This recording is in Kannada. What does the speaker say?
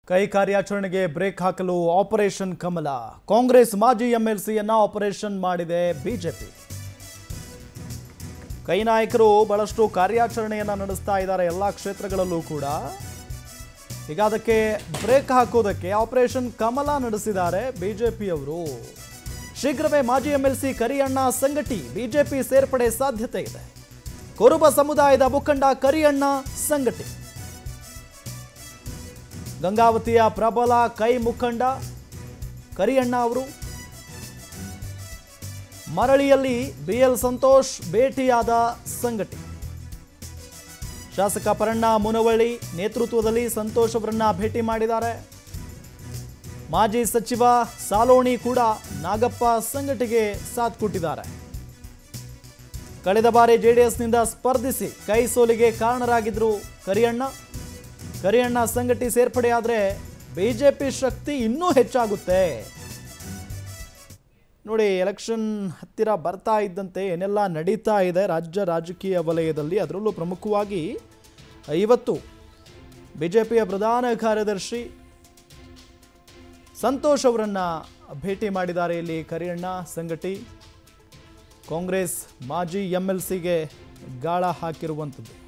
ಕೈ ಕಾರ್ಯಾಚರಣೆಗೆ ಬ್ರೇಕ್ ಹಾಕಲು ಆಪರೇಷನ್ ಕಮಲ ಕಾಂಗ್ರೆಸ್ ಮಾಜಿ ಎಂಎಲ್ಸಿಯನ್ನ ಆಪರೇಷನ್ ಮಾಡಿದೆ ಬಿಜೆಪಿ ಕೈ ನಾಯಕರು ಬಹಳಷ್ಟು ಕಾರ್ಯಾಚರಣೆಯನ್ನ ನಡೆಸ್ತಾ ಇದ್ದಾರೆ ಎಲ್ಲ ಕ್ಷೇತ್ರಗಳಲ್ಲೂ ಕೂಡ ಈಗ ಅದಕ್ಕೆ ಬ್ರೇಕ್ ಹಾಕೋದಕ್ಕೆ ಆಪರೇಷನ್ ಕಮಲ ನಡೆಸಿದ್ದಾರೆ ಬಿಜೆಪಿಯವರು ಶೀಘ್ರವೇ ಮಾಜಿ ಎಂಎಲ್ಸಿ ಕರಿಯಣ್ಣ ಸಂಗಟಿ ಬಿಜೆಪಿ ಸೇರ್ಪಡೆ ಸಾಧ್ಯತೆ ಇದೆ ಕುರುಬ ಸಮುದಾಯದ ಮುಖಂಡ ಕರಿಯಣ್ಣ ಸಂಗಟಿ ಗಂಗಾವತಿಯ ಪ್ರಬಲ ಕೈ ಮುಖಂಡ ಕರಿಯಣ್ಣ ಅವರು ಮರಳಿಯಲ್ಲಿ ಬಿಎಲ್ ಸಂತೋಷ್ ಭೇಟಿಯಾದ ಸಂಗಟಿ ಶಾಸಕ ಪರಣ್ಣ ಮುನವಳ್ಳಿ ನೇತೃತ್ವದಲ್ಲಿ ಸಂತೋಷ್ ಅವರನ್ನ ಭೇಟಿ ಮಾಡಿದ್ದಾರೆ ಮಾಜಿ ಸಚಿವ ಸಾಲೋಣಿ ಕೂಡ ನಾಗಪ್ಪ ಸಂಗಟಿಗೆ ಸಾಥ್ ಕೊಟ್ಟಿದ್ದಾರೆ ಕಳೆದ ಬಾರಿ ಜೆಡಿಎಸ್ನಿಂದ ಸ್ಪರ್ಧಿಸಿ ಕೈ ಸೋಲಿಗೆ ಕಾರಣರಾಗಿದ್ರು ಕರಿಯಣ್ಣ ಕರಿಯಣ್ಣ ಸಂಗಟಿ ಸೇರ್ಪಡೆಯಾದರೆ ಬಿಜೆಪಿ ಶಕ್ತಿ ಇನ್ನೂ ಹೆಚ್ಚಾಗುತ್ತೆ ನೋಡಿ ಎಲೆಕ್ಷನ್ ಹತ್ತಿರ ಬರ್ತಾ ಇದ್ದಂತೆ ಏನೆಲ್ಲ ನಡೀತಾ ಇದೆ ರಾಜ್ಯ ರಾಜಕೀಯ ವಲಯದಲ್ಲಿ ಅದರಲ್ಲೂ ಪ್ರಮುಖವಾಗಿ ಇವತ್ತು ಬಿ ಜೆ ಪಿಯ ಪ್ರಧಾನ ಕಾರ್ಯದರ್ಶಿ ಸಂತೋಷ್ ಅವರನ್ನ ಭೇಟಿ ಮಾಡಿದ್ದಾರೆ ಇಲ್ಲಿ ಕರಿಯಣ್ಣ ಸಂಗಟಿ ಕಾಂಗ್ರೆಸ್ ಮಾಜಿ ಎಂ ಎಲ್ ಸಿಗೆ ಗಾಳ ಹಾಕಿರುವಂಥದ್ದು